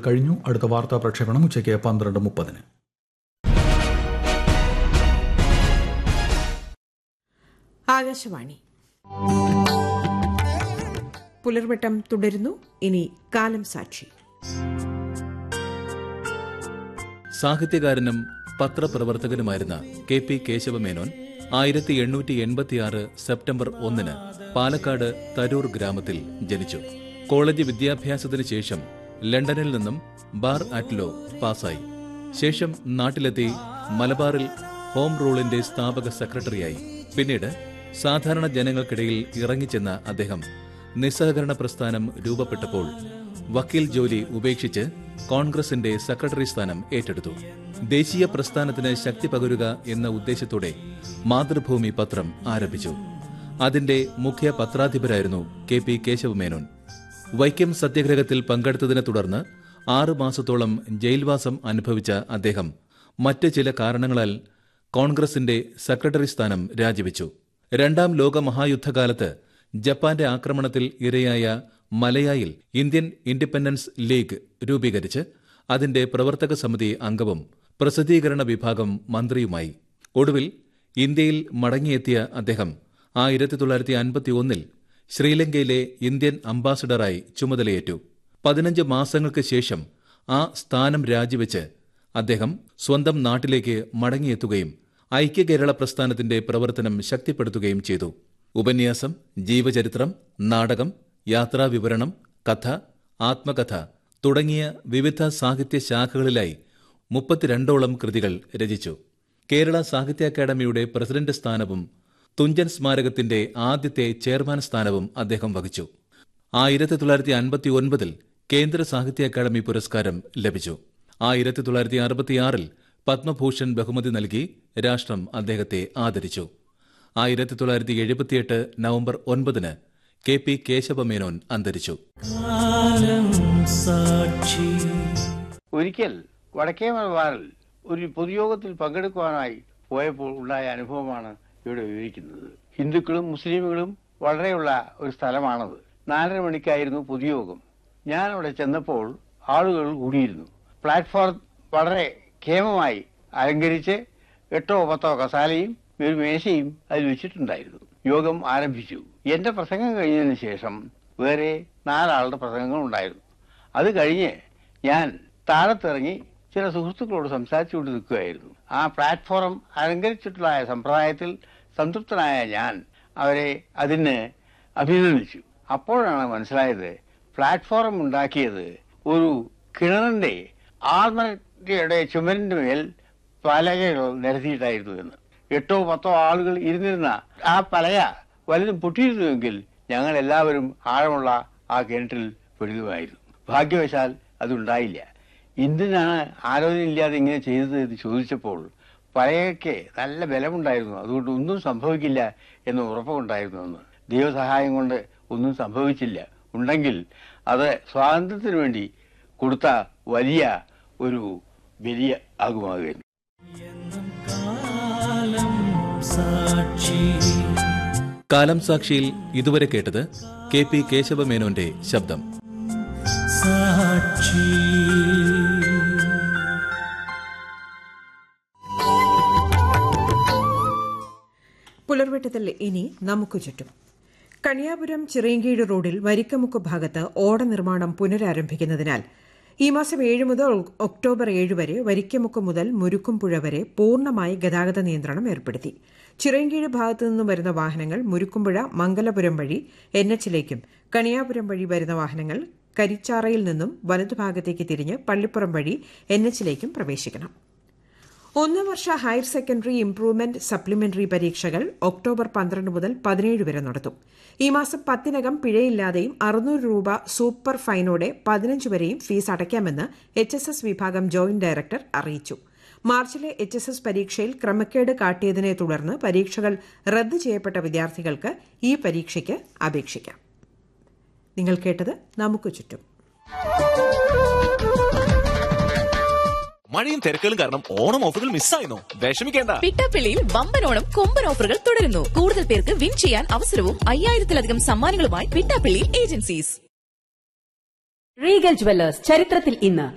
കഴിഞ്ഞു അടുത്ത വാർത്താ പ്രക്ഷേപണം ഉച്ചയ്ക്ക് പന്ത്രണ്ട് മുപ്പതിന് ആകാശവാണി പുലർവട്ടം തുടരുന്നു ഇനി കാലം സാക്ഷി സാഹിത്യകാരനും പത്രപ്രവർത്തകനുമായിരുന്ന കെ പി കേശവമേനോൻ ആയിരത്തി എണ്ണൂറ്റി എൺപത്തിയാറ് സെപ്റ്റംബർ ഒന്നിന് പാലക്കാട് തരൂർ ഗ്രാമത്തിൽ ജനിച്ചു കോളേജ് വിദ്യാഭ്യാസത്തിന് ശേഷം ലണ്ടനിൽ നിന്നും ബാർ അറ്റ്ലോ പാസായി ശേഷം നാട്ടിലെത്തി മലബാറിൽ ഹോം റൂളിന്റെ സ്ഥാപക സെക്രട്ടറിയായി പിന്നീട് സാധാരണ ജനങ്ങൾക്കിടയിൽ ഇറങ്ങിച്ചെന്ന അദ്ദേഹം നിസ്സഹകരണ പ്രസ്ഥാനം രൂപപ്പെട്ടപ്പോൾ വക്കീൽ ജോലി ഉപേക്ഷിച്ച് കോൺഗ്രസിന്റെ സെക്രട്ടറി സ്ഥാനം ഏറ്റെടുത്തു ദേശീയ പ്രസ്ഥാനത്തിന് ശക്തി പകരുക എന്ന ഉദ്ദേശത്തോടെ മാതൃഭൂമി പത്രം ആരംഭിച്ചു അതിന്റെ മുഖ്യ പത്രാധിപരായിരുന്നു കെ പി കേശവമേനോൻ വൈക്കം സത്യാഗ്രഹത്തിൽ പങ്കെടുത്തതിനെ തുടർന്ന് ആറു മാസത്തോളം ജയിൽവാസം അനുഭവിച്ച അദ്ദേഹം മറ്റ് ചില കാരണങ്ങളാൽ കോൺഗ്രസിന്റെ സെക്രട്ടറി സ്ഥാനം രാജിവെച്ചു രണ്ടാം ലോക മഹായുദ്ധകാലത്ത് ജപ്പാന്റെ ആക്രമണത്തിൽ ഇരയായ മലയായിൽ ഇന്ത്യൻ ഇൻഡിപെൻഡൻസ് ലീഗ് രൂപീകരിച്ച് അതിന്റെ പ്രവർത്തക സമിതി അംഗവും പ്രസിദ്ധീകരണ വിഭാഗം മന്ത്രിയുമായി ഒടുവിൽ ഇന്ത്യയിൽ മടങ്ങിയെത്തിയ അദ്ദേഹം ആയിരത്തി തൊള്ളായിരത്തി അൻപത്തി ഒന്നിൽ ശ്രീലങ്കയിലെ ഇന്ത്യൻ അംബാസഡറായി ചുമതലയേറ്റു പതിനഞ്ച് മാസങ്ങൾക്ക് ശേഷം ആ സ്ഥാനം രാജിവെച്ച് അദ്ദേഹം സ്വന്തം നാട്ടിലേക്ക് മടങ്ങിയെത്തുകയും ഐക്യകേരള പ്രസ്ഥാനത്തിന്റെ പ്രവർത്തനം ശക്തിപ്പെടുത്തുകയും ചെയ്തു ഉപന്യാസം ജീവചരിത്രം നാടകം യാത്രാവിവരണം കഥ ആത്മകഥ തുടങ്ങിയ വിവിധ സാഹിത്യ ശാഖകളിലായി മുപ്പത്തിരണ്ടോളം കൃതികൾ രചിച്ചു കേരള സാഹിത്യ അക്കാദമിയുടെ പ്രസിഡന്റ് സ്ഥാനവും തുഞ്ചൻ സ്മാരകത്തിന്റെ ആദ്യത്തെ ചെയർമാൻ സ്ഥാനവും അദ്ദേഹം വഹിച്ചു ആയിരത്തി തൊള്ളായിരത്തി അൻപത്തി ഒൻപതിൽ കേന്ദ്ര സാഹിത്യ അക്കാദമി പുരസ്കാരം ലഭിച്ചു ആയിരത്തി തൊള്ളായിരത്തി അറുപത്തിയാറിൽ പത്മഭൂഷൺ ബഹുമതി നൽകി രാഷ്ട്രം അദ്ദേഹത്തെ ആദരിച്ചു ആയിരത്തി തൊള്ളായിരത്തി എഴുപത്തിയെട്ട് നവംബർ ഒൻപതിന് കെ പി കേശവമേനോൻ അന്തരിച്ചു ഒരിക്കൽ വടക്കേ മലബാറിൽ ഒരു പൊതുയോഗത്തിൽ പങ്കെടുക്കുവാനായി പോയപ്പോൾ ഉണ്ടായ അനുഭവമാണ് ഇവിടെ വിവരിക്കുന്നത് ഹിന്ദുക്കളും മുസ്ലിമുകളും വളരെയുള്ള ഒരു സ്ഥലമാണത് നാലര മണിക്കായിരുന്നു പൊതുയോഗം ഞാൻ അവിടെ ചെന്നപ്പോൾ ആളുകൾ കൂടിയിരുന്നു പ്ലാറ്റ്ഫോം വളരെ ക്ഷേമമായി അലങ്കരിച്ച് എട്ടോ പത്തോ കസാലയും ഒരു മേശയും അതിൽ വെച്ചിട്ടുണ്ടായിരുന്നു യോഗം ആരംഭിച്ചു എന്റെ പ്രസംഗം കഴിഞ്ഞതിന് ശേഷം വേറെ നാലാളുടെ പ്രസംഗങ്ങൾ ഉണ്ടായിരുന്നു അത് കഴിഞ്ഞ് ഞാൻ താഴത്തിറങ്ങി ചില സുഹൃത്തുക്കളോട് സംസാരിച്ചുകൊണ്ട് നിൽക്കുകയായിരുന്നു ആ പ്ലാറ്റ്ഫോം അലങ്കരിച്ചിട്ടുള്ള സമ്പ്രദായത്തിൽ സംതൃപ്തനായ ഞാൻ അവരെ അതിന് അഭിനന്ദിച്ചു അപ്പോഴാണ് മനസ്സിലായത് പ്ലാറ്റ്ഫോം ഉണ്ടാക്കിയത് ഒരു കിണറിന്റെ ആത്മഹത്യയുടെ ചുമരിന്റെ മേൽ പലകകൾ നിരത്തിയിട്ടായിരുന്നു എന്ന് എട്ടോ പത്തോ ആളുകൾ ഇരുന്നിരുന്ന ആ പലക വലുതും പൊട്ടിയിരുന്നുവെങ്കിൽ ഞങ്ങൾ എല്ലാവരും ആഴമുള്ള ആ കിണറ്റിൽ പെടുകയായിരുന്നു ഭാഗ്യവശാൽ അതുണ്ടായില്ല എന്തിനാണ് ആലോചനയില്ലാതെ ഇങ്ങനെ ചെയ്തത് എന്ന് ചോദിച്ചപ്പോൾ പലയൊക്കെ നല്ല ബലമുണ്ടായിരുന്നു അതുകൊണ്ട് ഒന്നും സംഭവിക്കില്ല എന്ന് ഉറപ്പുണ്ടായിരുന്നു എന്ന് ദൈവസഹായം കൊണ്ട് ഒന്നും സംഭവിച്ചില്ല ഉണ്ടെങ്കിൽ അത് സ്വാതന്ത്ര്യത്തിന് വേണ്ടി കൊടുത്ത വലിയ ഒരു വലിയ ആകുമാകുമായിരുന്നു കാലം സാക്ഷിയിൽ ഇതുവരെ കേട്ടത് കെ പി കേശവമേനോന്റെ ശബ്ദം പുലർവെട്ടത്തിൽ ഇനി നമുക്ക് ചുറ്റും കണിയാപുരം ചിറയൻകീഴ് റോഡിൽ വരിക്കമുക്ക് ഭാഗത്ത് ഓട നിർമ്മാണം പുനരാരംഭിക്കുന്നതിനാൽ ഈ മാസം ഏഴ് മുതൽ ഒക്ടോബർ ഏഴ് വരെ വരിക്കമുക്ക് മുതൽ മുരുക്കുംപുഴ വരെ പൂർണ്ണമായി ഗതാഗത നിയന്ത്രണം ഏർപ്പെടുത്തി ചിറയൻകീഴ് ഭാഗത്തു നിന്നും വരുന്ന വാഹനങ്ങൾ മുരുക്കുംപുഴ മംഗലപുരം വഴി എൻ എച്ചിലേക്കും കണിയാപുരം വഴി വരുന്ന വാഹനങ്ങൾ കരിച്ചാറയിൽ നിന്നും വലതുഭാഗത്തേക്ക് തിരിഞ്ഞ് പള്ളിപ്പുറം വഴി എൻ എച്ചിലേക്കും പ്രവേശിക്കണം ഒന്നാം വർഷ ഹയർ സെക്കൻഡറി ഇംപ്രൂവ്മെന്റ് സപ്ലിമെന്ററി പരീക്ഷകൾ ഒക്ടോബർ പന്ത്രണ്ട് മുതൽ പതിനേഴ് വരെ നടത്തും ഈ മാസം പത്തിനകം പിഴയില്ലാതെയും അറുന്നൂറ് രൂപ സൂപ്പർ ഫൈനോടെ പതിനഞ്ച് വരെയും ഫീസ് അടയ്ക്കാമെന്ന് എച്ച് എസ് എസ് വിഭാഗം ജോയിന്റ് ഡയറക്ടർ അറിയിച്ചു മാർച്ചിലെ എച്ച് എസ് എസ് പരീക്ഷയിൽ ക്രമക്കേട് കാട്ടിയതിനെ തുടർന്ന് പരീക്ഷകൾ റദ്ദ് ചെയ്യപ്പെട്ട വിദ്യാർത്ഥികൾക്ക് ഈ പരീക്ഷയ്ക്ക് അപേക്ഷിക്കാം നിങ്ങൾ കേട്ടത് നമുക്ക് ചുറ്റും മഴയും തിരക്കുകളും കാരണം ഓണം ഓഫറുകൾ മിസ്സായിരുന്നു വിഷമിക്കേണ്ട പിട്ടാപ്പിള്ളിയിൽ വമ്പൻ ഓണം കൊമ്പൻ ഓഫറുകൾ തുടരുന്നു കൂടുതൽ പേർക്ക് വിൻ ചെയ്യാൻ അവസരവും അയ്യായിരത്തിലധികം സമ്മാനങ്ങളുമായി പിട്ടാപ്പിള്ളി ഏജൻസീസ് റീഗൽ ജുവല്ലേഴ്സ് ചരിത്രത്തിൽ ഇന്ന്